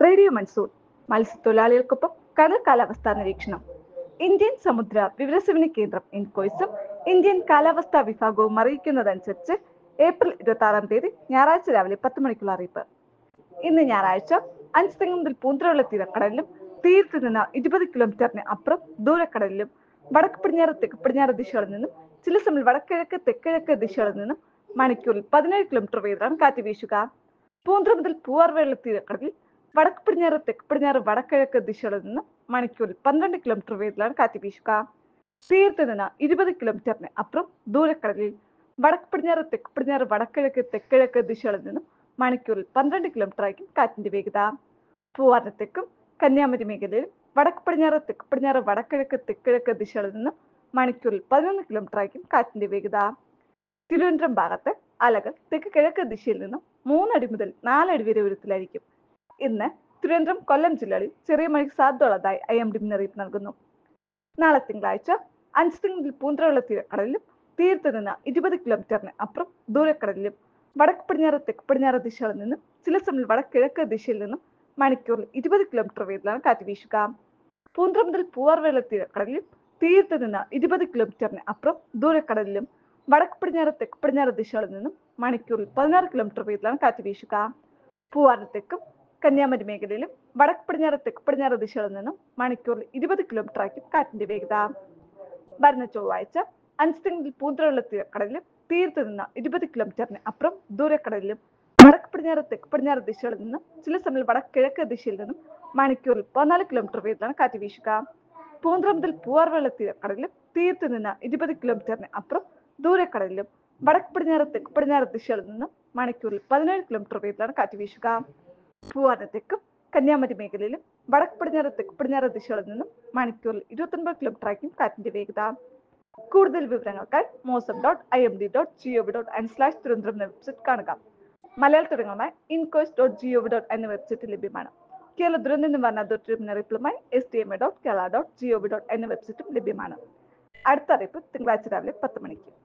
radio monsoon മത്സ്യത്തൊഴിലാളികൾക്കൊപ്പം കടൽ കാലാവസ്ഥാ നിരീക്ഷണം ഇന്ത്യൻ സമുദ്ര വിവരസേവന കേന്ദ്രം ഇൻകോയ്സും ഇന്ത്യൻ കാലാവസ്ഥാ വിഭാഗവും അറിയിക്കുന്നതനുസരിച്ച് ഏപ്രിൽ ഇരുപത്തി ആറാം തീയതി ഞായറാഴ്ച രാവിലെ പത്ത് മണിക്കുള്ള അറിയിപ്പ് ഇന്ന് ഞായറാഴ്ച അഞ്ച് തെങ്ങ് മുതൽ പൂന്തറയുള്ള തീരക്കടലിലും തീരത്ത് നിന്ന് ഇരുപത് കിലോമീറ്ററിന് അപ്പുറം ദൂരക്കടലിലും വടക്ക് പടിഞ്ഞാറ് തെക്ക് പടിഞ്ഞാറ് ദിശകളിൽ നിന്നും ചില സമയം വടക്കിഴക്ക് തെക്കിഴക്ക് ദിശകളിൽ നിന്നും മണിക്കൂറിൽ പതിനേഴ് കിലോമീറ്റർ വേഗത്തിലാണ് കാറ്റ് വീശുക പൂന്തറ മുതൽ പൂവാർവേള തീരക്കടലിൽ വടക്ക് പടിഞ്ഞാറ് തെക്ക് പടിഞ്ഞാറ് വടക്കിഴക്ക് ദിശകളിൽ നിന്ന് മണിക്കൂറിൽ പന്ത്രണ്ട് കിലോമീറ്റർ വേഗത്തിലാണ് കാറ്റ് വീശുക തീരത്ത് നിന്ന് ഇരുപത് കിലോമീറ്ററിന് അപ്പുറം ദൂരക്കടലിൽ വടക്ക് പടിഞ്ഞാറ് തെക്ക് പടിഞ്ഞാറ് വടക്കിഴക്ക് തെക്കിഴക്ക് ദിശകളിൽ നിന്നും മണിക്കൂറിൽ പന്ത്രണ്ട് കിലോമീറ്റർ ആയിരിക്കും കാറ്റിന്റെ വേഗത പൂവാറിന് തെക്കും കന്യാകുമാരി മേഖലയിൽ വടക്ക് പടിഞ്ഞാറ് തെക്ക് പടിഞ്ഞാറ് വടക്കിഴക്ക് തെക്കിഴക്ക് ദിശകളിൽ നിന്നും മണിക്കൂറിൽ പതിനൊന്ന് കിലോമീറ്റർ ആയിരിക്കും കാറ്റിന്റെ വേഗത തിരുവനന്തപുരം ഭാഗത്ത് അലകൾ തെക്ക് കിഴക്ക് ദിശയിൽ നിന്നും മൂന്നടി മുതൽ നാലടി വരെ ഉയരത്തിലായിരിക്കും ഇന്ന് തിരുവനന്തപുരം കൊല്ലം ജില്ലകളിൽ ചെറിയ മഴയ്ക്ക് സാധ്യതയുള്ളതായി ഐ എം ഡി മുന്നറിയിപ്പ് നൽകുന്നു നാളെ തിങ്കളാഴ്ച അഞ്ച് തിങ്കൾ പൂന്തറയുള്ള തീരക്കടലിലും തീരത്ത് നിന്ന് ഇരുപത് കിലോമീറ്ററിന് അപ്പുറം ദൂരക്കടലിലും വടക്ക് പടിഞ്ഞാറ് തെക്ക് പടിഞ്ഞാറ് ദിശകളിൽ നിന്നും ചില സമയം വടക്കിഴക്ക് ദിശയിൽ നിന്നും മണിക്കൂറിൽ ഇരുപത് കിലോമീറ്റർ വേഗത്തിലാണ് കാറ്റ് വീശുക പൂന്തറ മുതൽ പൂവാർവേള തീരക്കടലിലും തീരത്ത് നിന്ന് ഇരുപത് കിലോമീറ്ററിന് അപ്പുറം ദൂരക്കടലിലും വടക്ക് പടിഞ്ഞാറ് തെക്ക് പടിഞ്ഞാറ് ദിശകളിൽ നിന്നും മണിക്കൂറിൽ പതിനാറ് കിലോമീറ്റർ വേഗത്തിലാണ് കാറ്റ് വീശുക പൂവാറിന് തെക്കും കന്യാകുമാരി മേഖലയിലും വടക്ക് പടിഞ്ഞാറ് തെക്ക് പടിഞ്ഞാറ് ദിശകളിൽ നിന്നും മണിക്കൂറിൽ ഇരുപത് കിലോമീറ്റർ ആയിരിക്കും കാറ്റിന്റെ വേഗത വരുന്ന ചൊവ്വാഴ്ച അഞ്ച് തിങ്കൾ പൂന്തറയുള്ള തീരക്കടലിലും തീരത്ത് നിന്ന് ഇരുപത് കിലോമീറ്ററിന് അപ്പുറം ദൂരക്കടലിലും വടക്ക് പടിഞ്ഞാറ് തെക്ക് പടിഞ്ഞാറ് ദിശകളിൽ നിന്നും ചില സമയം വടക്ക് കിഴക്ക് ദിശയിൽ നിന്നും മണിക്കൂറിൽ പതിനാല് കിലോമീറ്റർ വേഗത്തിലാണ് കാറ്റ് വീശുക പൂന്തറ മുതൽ പൂവാർവേള തീരക്കടലിലും തീരത്ത് നിന്ന് ഇരുപത് കിലോമീറ്ററിന് അപ്പുറം ദൂരക്കടലിലും വടക്ക് പടിഞ്ഞാറ് തെക്ക് പടിഞ്ഞാറ് ദിശകളിൽ നിന്നും മണിക്കൂറിൽ പതിനേഴ് കിലോമീറ്റർ വേഗത്തിലാണ് കാറ്റ് വീശുക പൂവാറിന് തെക്കും കന്യാകുമാരി മേഖലയിലും വടക്ക് പടിഞ്ഞാറ് തെക്ക് പടിഞ്ഞാറ് ദിശകളിൽ നിന്നും മണിക്കൂറിൽ ഇരുപത്തൊൻപത് കിലോമീറ്റർ ആയിരിക്കും കാറ്റിന്റെ വേഗത കൂടുതൽ വിവരങ്ങൾക്കായി Mausam dot I M D dot G O V dot in slash Thiruvananthapuram എന്ന വെബ്സൈറ്റ് കാണുക മലയാള തുടങ്ങുമായി INCOIS dot G O V dot എന്ന വെബ്സൈറ്റ് ലഭ്യമാണ് കേരള ദുരന്ത നിവാരണ അതോറിറ്റി മുന്നറിയിപ്പുമായി S D M A dot Kerala dot G O V dot എന്ന വെബ്സൈറ്റും ലഭ്യമാണ് അടുത്ത അറിയിപ്പ് തിങ്കളാഴ്ച രാവിലെ പത്ത് മണിക്ക്